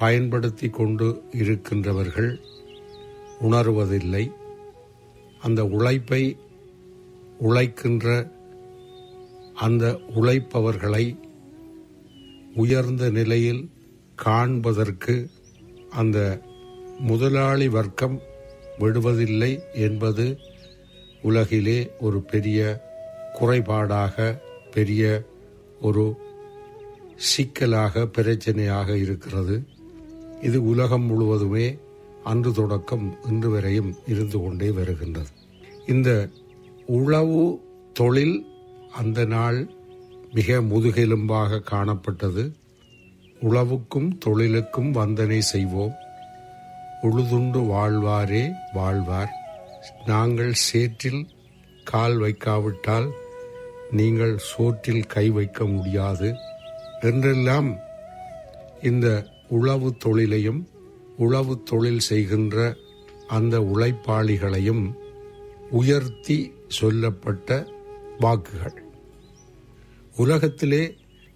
பயன்படுத்தி கொண்டு இருக்கின்றவர்கள் உணர்வதில்லை அந்த உழைப்பை உழைக்கின்ற அந்த உழைப்பவர்களை உயர்ந்த நிலையில் காண்பதற்கு அந்த முதலாளி வர்க்கம் விடுவதில்லை என்பது உலகிலே ஒரு பெரிய குறைபாடாக பெரிய ஒரு சிக்கலாக பிரச்சனையாக இருக்கிறது இது உலகம் முழுவதுமே அன்று தொடக்கம் இன்று வரையும் இருந்து கொண்டே வருகின்றது இந்த உழவு தொழில் அந்த நாள் மிக முதுகெலும்பாக காணப்பட்டது உழவுக்கும் தொழிலுக்கும் வந்தனை செய்வோம் உழுதுண்டு வாழ்வாரே வாழ்வார் நாங்கள் சேற்றில் கால் வைக்காவிட்டால் நீங்கள் சோற்றில் கை வைக்க முடியாது என்றெல்லாம் இந்த உழவு தொழிலையும் உழவு தொழில் செய்கின்ற அந்த உழைப்பாளிகளையும் உயர்த்தி சொல்லப்பட்ட வாக்குகள் உலகத்திலே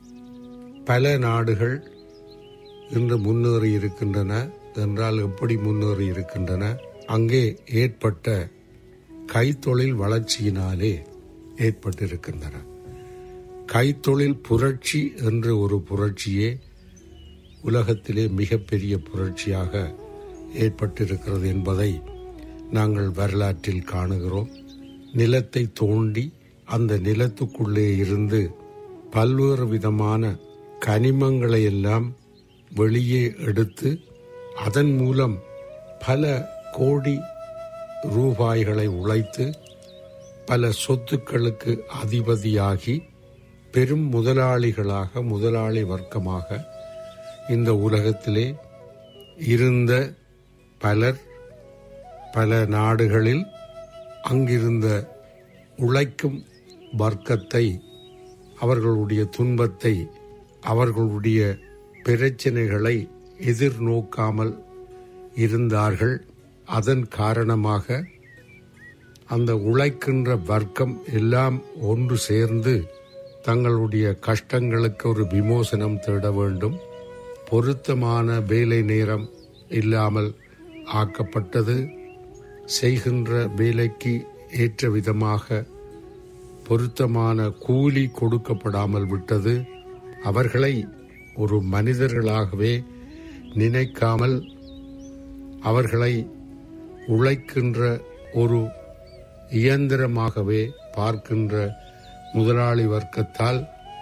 பல நாடுகள் இன்று முன்னேறி இருக்கின்றன என்றால் எப்படி முன்னேறி இருக்கின்றன அங்கே ஏற்பட்ட கைத்தொழில் வளர்ச்சியினாலே ஏற்பட்டிருக்கின்றன கைத்தொழில் புரட்சி என்ற ஒரு புரட்சியே உலகத்திலே மிகப்பெரிய புரட்சியாக ஏற்பட்டிருக்கிறது என்பதை நாங்கள் வரலாற்றில் காணுகிறோம் நிலத்தை தோண்டி அந்த நிலத்துக்குள்ளே இருந்து பல்வேறு விதமான கனிமங்களை எல்லாம் வெளியே எடுத்து அதன் மூலம் பல கோடி ரூபாய்களை உழைத்து பல சொத்துக்களுக்கு அதிபதியாகி பெரும் முதலாளிகளாக முதலாளி வர்க்கமாக இந்த உலகத்திலே இருந்த பலர் பல நாடுகளில் அங்கிருந்த உழைக்கும் வர்க்கத்தை அவர்களுடைய துன்பத்தை அவர்களுடைய பிரச்சனைகளை எதிர்நோக்காமல் இருந்தார்கள் அதன் காரணமாக அந்த உழைக்கின்ற வர்க்கம் எல்லாம் ஒன்று சேர்ந்து தங்களுடைய கஷ்டங்களுக்கு ஒரு விமோசனம் தேட வேண்டும் பொருத்தமான வேலை நேரம் இல்லாமல் ஆக்கப்பட்டது செய்கின்ற வேலைக்கு ஏற்ற விதமாக பொருத்தமான கூலி கொடுக்கப்படாமல் விட்டது அவர்களை ஒரு மனிதர்களாகவே நினைக்காமல் அவர்களை உழைக்கின்ற ஒரு இயந்திரமாகவே பார்க்கின்ற முதலாளி வர்க்கத்தால்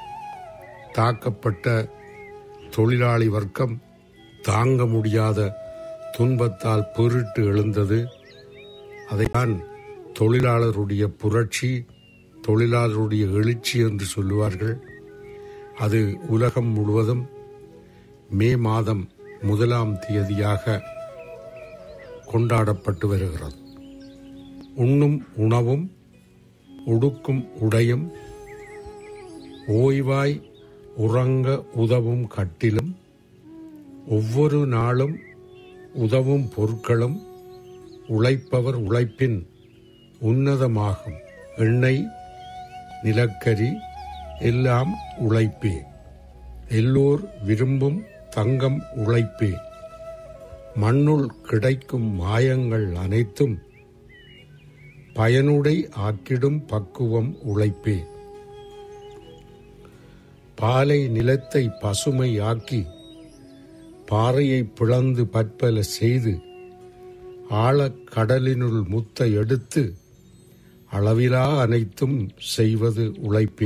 தாக்கப்பட்ட தொழிலாளி வர்க்கம் தாங்க முடியாத துன்பத்தால் பொருட்டு எழுந்தது அதைத்தான் தொழிலாளருடைய புரட்சி தொழிலாளருடைய எழுச்சி என்று சொல்லுவார்கள் அது உலகம் முழுவதும் மே மாதம் முதலாம் தேதியாக கொண்டாடப்பட்டு வருகிறது உண்ணும் உணவும் உடுக்கும் உடையும் ஓய்வாய் உறங்க உதவும் கட்டிலும் ஒவ்வொரு நாளும் உதவும் பொருட்களும் உழைப்பவர் உழைப்பின் உன்னதமாகும் எண்ணெய் நிலக்கரி எல்லாம் உழைப்பே எல்லோர் விரும்பும் தங்கம் உழைப்பே மண்ணுள் கிடைக்கும் மாயங்கள் அனைத்தும் பயனுடை ஆக்கிடும் பக்குவம் உழைப்பே பாலை நிலத்தை பசுமை ஆக்கி பாறையை பிளந்து பற்பல செய்து ஆழக்கடலினுள் முத்த எடுத்து அளவிலா அனைத்தும் செய்வது உழைப்பே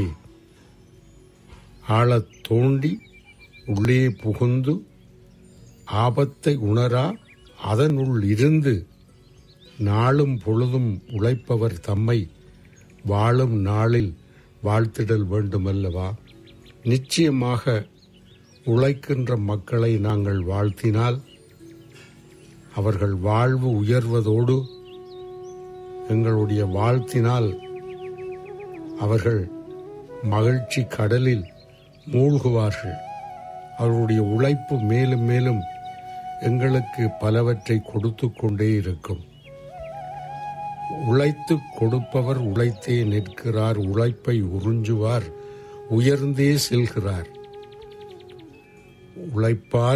ஆழத் தோண்டி உள்ளே புகுந்து ஆபத்தை உணரா அதனுள் இருந்து நாளும் பொழுதும் உழைப்பவர் தம்மை வாழும் நாளில் வாழ்த்திடல் வேண்டுமல்லவா நிச்சயமாக உழைக்கின்ற மக்களை நாங்கள் வாழ்த்தினால் அவர்கள் வாழ்வு உயர்வதோடு எங்களுடைய வாழ்த்தினால் அவர்கள் மகிழ்ச்சி கடலில் மூழ்குவார்கள் அவருடைய உழைப்பு மேலும் மேலும் எங்களுக்கு பலவற்றை கொடுத்து கொண்டே இருக்கும் உழைத்து கொடுப்பவர் உழைத்தே நிற்கிறார் உழைப்பை உறிஞ்சுவார் உயர்ந்தே செல்கிறார் உழைப்பார்